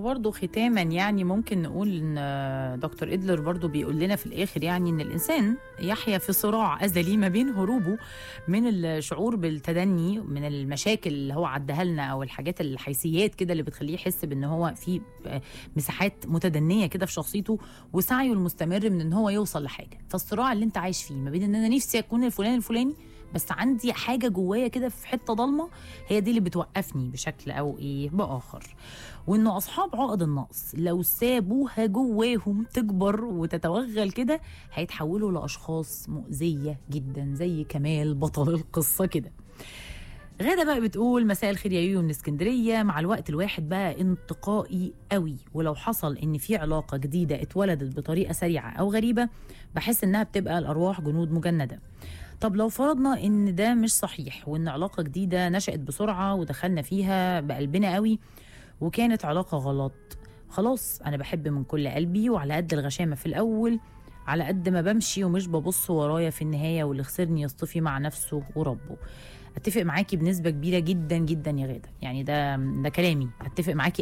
وبرضه ختاما يعني ممكن نقول ان دكتور ادلر برضه بيقول لنا في الاخر يعني ان الانسان يحيا في صراع ازلي ما بين هروبه من الشعور بالتدني من المشاكل اللي هو عدها لنا او الحاجات الحيثيات كده اللي بتخليه يحس بان هو في مساحات متدنيه كده في شخصيته وسعيه المستمر من ان هو يوصل لحاجه فالصراع اللي انت عايش فيه ما بين ان انا نفسي اكون الفلان الفلاني بس عندي حاجه جوايا كده في حته ضلمه هي دي اللي بتوقفني بشكل او ايه باخر وانه اصحاب عقد النقص لو سابوها جواهم تكبر وتتوغل كده هيتحولوا لاشخاص مؤذيه جدا زي كمال بطل القصه كده غادة بقى بتقول مساء الخير يا يويو من اسكندرية مع الوقت الواحد بقى انتقائي قوي ولو حصل ان في علاقة جديدة اتولدت بطريقة سريعة او غريبة بحس انها بتبقى الارواح جنود مجندة طب لو فرضنا ان ده مش صحيح وان علاقة جديدة نشأت بسرعة ودخلنا فيها بقلبنا قوي وكانت علاقة غلط خلاص انا بحب من كل قلبي وعلى قد الغشامة في الاول على قد ما بمشي ومش ببص ورايا في النهاية واللي خسرني يصطفي مع نفسه وربه اتفق معاكي بنسبة كبيرة جدا جدا يا غادة يعني ده ده كلامي اتفق معاكي